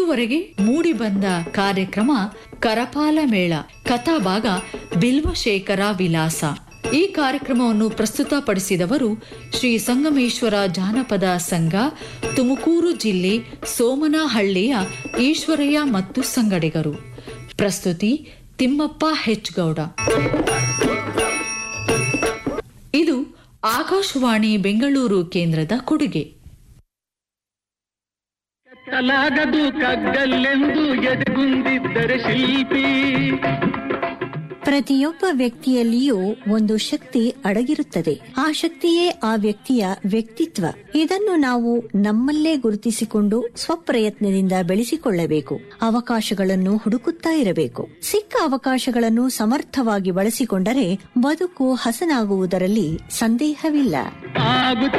ಇದುವರೆಗೆ ಮೂಡಿಬಂದ ಕಾರ್ಯಕ್ರಮ ಕರಪಾಲ ಮೇಳ ಕಥಾಭಾಗ ಬಿಲ್ವಶೇಖರ ವಿಲಾಸ ಈ ಕಾರ್ಯಕ್ರಮವನ್ನು ಪ್ರಸ್ತುತಪಡಿಸಿದವರು ಶ್ರೀ ಸಂಗಮೇಶ್ವರ ಜಾನಪದ ಸಂಘ ತುಮಕೂರು ಜಿಲ್ಲೆ ಸೋಮನಹಳ್ಳಿಯ ಈಶ್ವರಯ್ಯ ಮತ್ತು ಸಂಗಡಿಗರು ಪ್ರಸ್ತುತಿ ತಿಮ್ಮಪ್ಪ ಹೆಚ್ಗೌಡ ಇದು ಆಕಾಶವಾಣಿ ಬೆಂಗಳೂರು ಕೇಂದ್ರದ ಕೊಡುಗೆ ಕಲಾಗದು ಕಗ್ಗಲ್ಲೆಂದು ಎದೆಗುಂದಿದ್ದರೆ ಶಿಲ್ಪಿ ಪ್ರತಿಯೊಬ್ಬ ವ್ಯಕ್ತಿಯಲ್ಲಿಯೂ ಒಂದು ಶಕ್ತಿ ಅಡಗಿರುತ್ತದೆ ಆ ಶಕ್ತಿಯೇ ಆ ವ್ಯಕ್ತಿಯ ವ್ಯಕ್ತಿತ್ವ ಇದನ್ನು ನಾವು ನಮ್ಮಲ್ಲೇ ಗುರುತಿಸಿಕೊಂಡು ಸ್ವಪ್ರಯತ್ನದಿಂದ ಬೆಳೆಸಿಕೊಳ್ಳಬೇಕು ಅವಕಾಶಗಳನ್ನು ಹುಡುಕುತ್ತಾ ಇರಬೇಕು ಸಿಕ್ಕ ಅವಕಾಶಗಳನ್ನು ಸಮರ್ಥವಾಗಿ ಬಳಸಿಕೊಂಡರೆ ಬದುಕು ಹಸನಾಗುವುದರಲ್ಲಿ ಸಂದೇಹವಿಲ್ಲ ಆಗುತ್ತ